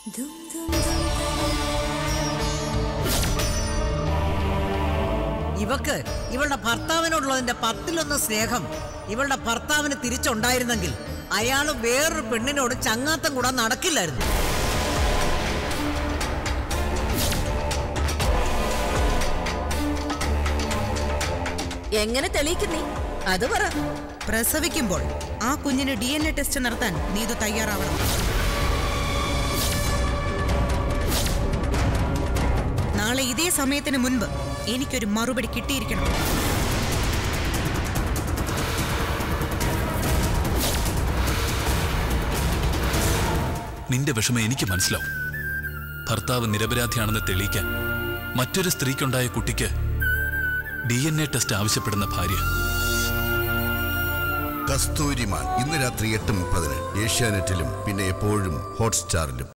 ഇവക്ക് ഇവളുടെ ഭർത്താവിനോടുള്ളതിന്റെ പത്തിലൊന്ന് സ്നേഹം ഇവളുടെ ഭർത്താവിന് തിരിച്ചുണ്ടായിരുന്നെങ്കിൽ അയാൾ വേറൊരു പെണ്ണിനോട് ചങ്ങാത്തം കൂടാൻ നടക്കില്ലായിരുന്നു എങ്ങനെ തെളിയിക്കുന്നേ അത് പറ പ്രസവിക്കുമ്പോൾ ആ കുഞ്ഞിന് ഡി എൻ എ ടെസ്റ്റ് നടത്താൻ നീതു തയ്യാറാവണം നാളെ ഇതേ സമയത്തിന് മുൻപ് എനിക്കൊരു മറുപടി കിട്ടിയിരിക്കണം നിന്റെ വിഷമം എനിക്ക് മനസ്സിലാവും ഭർത്താവ് നിരപരാധിയാണെന്ന് തെളിയിക്കാൻ മറ്റൊരു സ്ത്രീക്കുണ്ടായ കുട്ടിക്ക് ഡി എൻ എ ടെസ്റ്റ് ആവശ്യപ്പെടുന്ന ഭാര്യ കസ്തൂരിമാൻ ഇന്ന് രാത്രി എട്ട് മുപ്പതിന് ഏഷ്യാനെറ്റിലും പിന്നെ എപ്പോഴും ഹോട്ട്സ്റ്റാറിലും